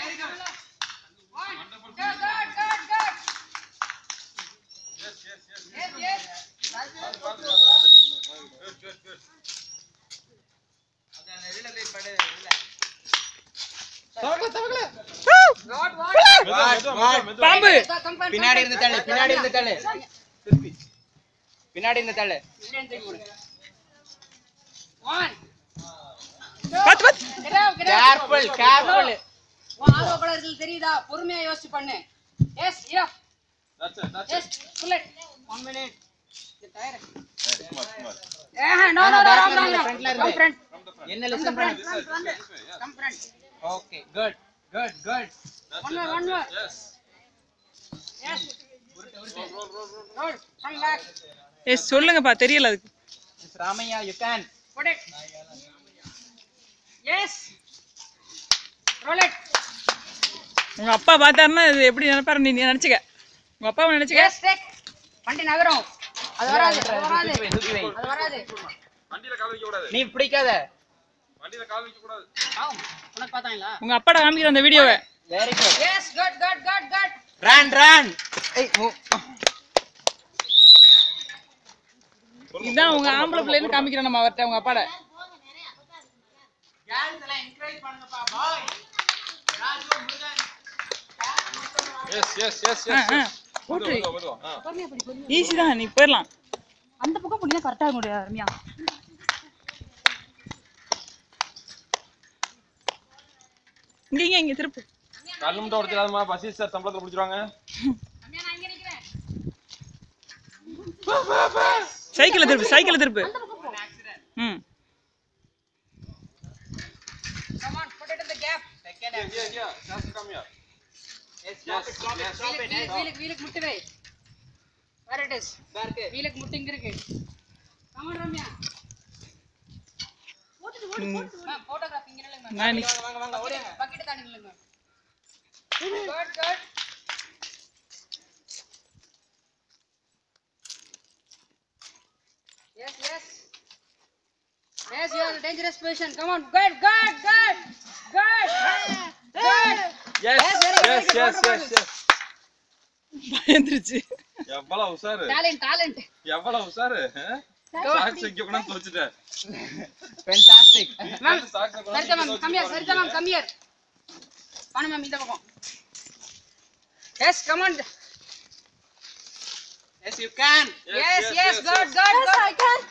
very good. One. Good, good, good, good. Yes, yes. Good, what? பாம்பு Come, come, come, பின்னாடி come, இருந்து come, தள்ளு come, பின்னாடி come, இருந்து தள்ளு come. பின்னாடி இருந்து தள்ளு One. பாத்து பாத்து Get out, get out. Careful careful உன் ஆர்வ கோளாறுகள் தெரியுதா பொறுமையா யோசிச்சு பண்ணு yes yeah yes bullet one minute ஏஹ நோ நோ நோ back ல நோ இல்ல, நோ front ல கம் இருந்து. ஃப்ரண்ட் என்ன கம் லிசன் ஃப்ரண்ட் பண்ணு come front come front okay good good good one more one more yes good come back yes சொல்லுங்கப்பா தெரியல அதுக்கு miss Ramaiah you can put it yes roll it உங்க அப்பா பார்த்தாருன்னா இது எப்படி நினைப்பாரு நீ நீ நினைச்சுக்க உங்க அப்பாவை நினைச்சுக்க எஸ் டேக் வண்டி நகரும் அது வராது அது வராது தூக்கி வை, தூக்கி வை. அது வராது நீ பிடிக்காத ஆம் உனக்கு பார்த்தாங்களா உங்க அப்பாட காமிக்கிற அந்த வீடியோவை very good yes good good good good run run ஏய் மூ இதுதான் உங்க ஆம்பளை பிள்ளைன்னு காமிக்கிறோம் நம்ம அவர்ட்ட உங்க அப்பாட கேர்ள்ஸ் எல்லாம் என்கரேஜ் பண்ணுங்கப்பா பாய் ராஜு முருகன் போட்டு ஈஸி தான் நீ போயிடலாம் அந்த பக்கம் போனீங்கன்னா கரெக்டா இருக்க முடியாது ரம்யா இங்க இங்க இங்க திருப்பு கல்லு மட்டும் உடச்சிடாதம்மா பசி சார் சம்பளத்துல பிடிச்சிருவாங்க ரம்யா நான் இங்க நிக்கிறேன் சைக்கிள திருப்பு சைக்கிள திருப்பு ம் come on put it in the gap second Yeah, yeah, that's come here. Stop it stop it stop it வீலுக்கு வீலுக்கு வீலுக்கு முட்டு வை where it is பாருக்கு வீலுக்கு முட்டு இங்க இருக்கு come on Ramya ma'am photograph இங்க நில்லுங்க மேம் நான் நீ வாங்க வாங்க ஓடுங்க பக்கெட் தாண்டி நில்லுங்க good good yes yes yes you are in a dangerous position come on good good good good good Yes, very good, yes, very yes, good. yes, yes. பயந்துருச்சு எவ்வளவு உஷாரு talent talent எவ்வளவு உஷாரு சாக்ஸ் வைக்க கூட தோச்சுட்டேன் fantastic ma'am socks Saritha ma'am come here Saritha ma'am come here வாங்க ma'am இந்த பக்கம் yes come on yes you can yes yes good good good i can